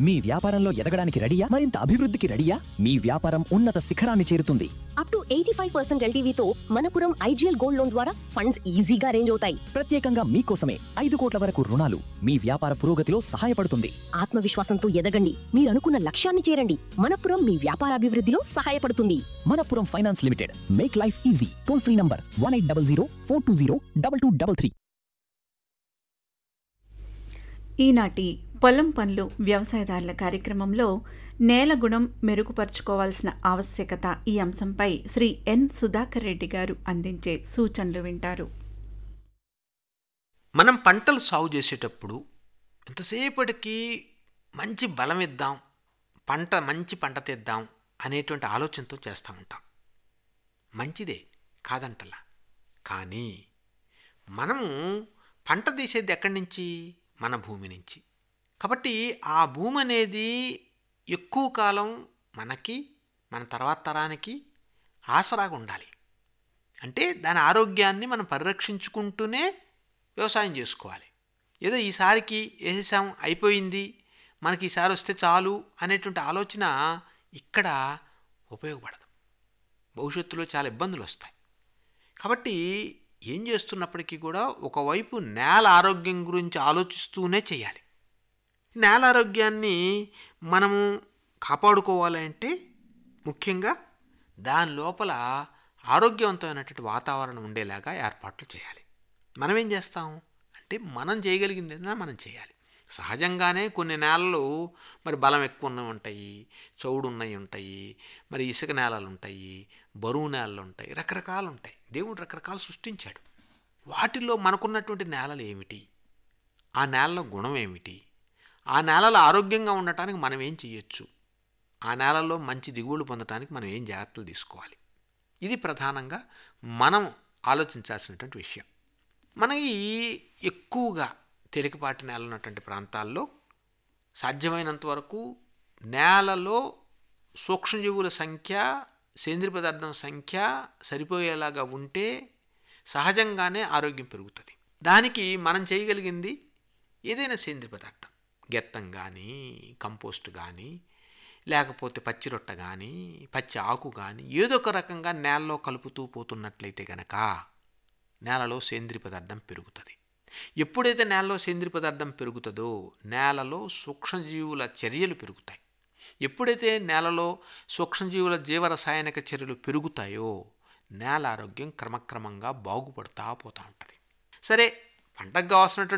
మీ వ్యాపారంలో ఎదగడానికి రెడీయా మరింత అభివృద్ధికి రెడీయా మీ వ్యాపారం ఉన్నత శిఖరాన్ని చేరుతుంది up to eighty five percent ఎల్టీవీతో మనపురం ఐజీఎల్ గోల్డ్ లోన్ ద్వారా ఫండ్స్ ఈజీగా అరేంజ్ అవుతాయి ప్రత్యేకంగా మీకోసమే ఐదు కోట్ల వరకు రుణాలు మీ వ్యాపార పురోగతిలో సహాయపడుతుంది ఆత్మవిశ్వాసంతో ఎదగండి మీరు అనుకున్న లక్ష్యాన్ని చేరండి మనపురం మీ వ్యాపారాభివృద్ధిలో సహాయపడుతుంది Manappuram finance limited make life easy toll free number one eight double zero four two zero double two double three ఈనాటి పొలం పనులు వ్యవసాయదారుల కార్యక్రమంలో నేల గుణం మెరుగుపరుచుకోవాల్సిన ఆవశ్యకత ఈ అంశంపై శ్రీ ఎన్ సుధాకర్ రెడ్డి గారు అందించే సూచనలు వింటారు మనం పంటలు సాగు చేసేటప్పుడు ఎంతసేపటికి మంచి బలం ఇద్దాం పంట మంచి పంట తెద్దాం అనేటువంటి ఆలోచనతో చేస్తూ ఉంటాం మంచిదే కాదంటలా కానీ మనము పంట తీసేది ఎక్కడి నుంచి మన భూమి నుంచి కాబట్టి ఆ భూమి అనేది ఎక్కువ కాలం మనకి మన తర్వాత తరానికి ఆసరాగా ఉండాలి అంటే దాని ఆరోగ్యాన్ని మనం పరిరక్షించుకుంటూనే వ్యవసాయం చేసుకోవాలి ఏదో ఈసారికి వేసేసాం అయిపోయింది మనకి ఈసారి వస్తే చాలు అనేటువంటి ఆలోచన ఇక్కడ ఉపయోగపడదు భవిష్యత్తులో చాలా ఇబ్బందులు వస్తాయి కాబట్టి ఏం చేస్తున్నప్పటికీ కూడా ఒకవైపు నేల ఆరోగ్యం గురించి ఆలోచిస్తూనే చేయాలి నేల ఆరోగ్యాన్ని మనము కాపాడుకోవాలంటే ముఖ్యంగా దాని లోపల ఆరోగ్యవంతమైనటువంటి వాతావరణం ఉండేలాగా ఏర్పాట్లు చేయాలి మనం ఏం చేస్తాం అంటే మనం చేయగలిగింది ఏదైనా మనం చేయాలి సహజంగానే కొన్ని నేలలు మరి బలం ఎక్కువ ఉన్నవి ఉంటాయి చౌడు ఉన్నవి ఉంటాయి మరి ఇసుక నేలలు ఉంటాయి బరువు నేలలు ఉంటాయి రకరకాలు ఉంటాయి దేవుడు రకరకాలు సృష్టించాడు వాటిల్లో మనకున్నటువంటి నేలలు ఏమిటి ఆ నేలలో గుణం ఏమిటి ఆ నేలలు ఆరోగ్యంగా ఉండటానికి మనం ఏం చేయొచ్చు ఆ నేలలో మంచి దిగుబడులు పొందడానికి మనం ఏం జాగ్రత్తలు తీసుకోవాలి ఇది ప్రధానంగా మనం ఆలోచించాల్సినటువంటి విషయం మనకి ఎక్కువగా తేలికపాటి నేల ఉన్నటువంటి ప్రాంతాల్లో సాధ్యమైనంత వరకు నేలలో సూక్ష్మజీవుల సంఖ్య సేంద్రియ పదార్థం సంఖ్య సరిపోయేలాగా ఉంటే సహజంగానే ఆరోగ్యం పెరుగుతుంది దానికి మనం చేయగలిగింది ఏదైనా సేంద్రియ పదార్థం గెత్తం కానీ కంపోస్ట్ కానీ లేకపోతే పచ్చి రొట్ట కానీ పచ్చి ఆకు కానీ ఏదో ఒక రకంగా నేలలో కలుపుతూ పోతున్నట్లయితే గనక నేలలో సేంద్రియ పదార్థం పెరుగుతుంది ఎప్పుడైతే నేలలో సేంద్రియ పదార్థం పెరుగుతుందో నేలలో సూక్ష్మజీవుల చర్యలు పెరుగుతాయి ఎప్పుడైతే నేలలో సూక్ష్మజీవుల జీవరసాయనిక చర్యలు పెరుగుతాయో నేల ఆరోగ్యం క్రమక్రమంగా బాగుపడుతూ పోతూ ఉంటుంది సరే పంటకు కావాల్సినటువంటి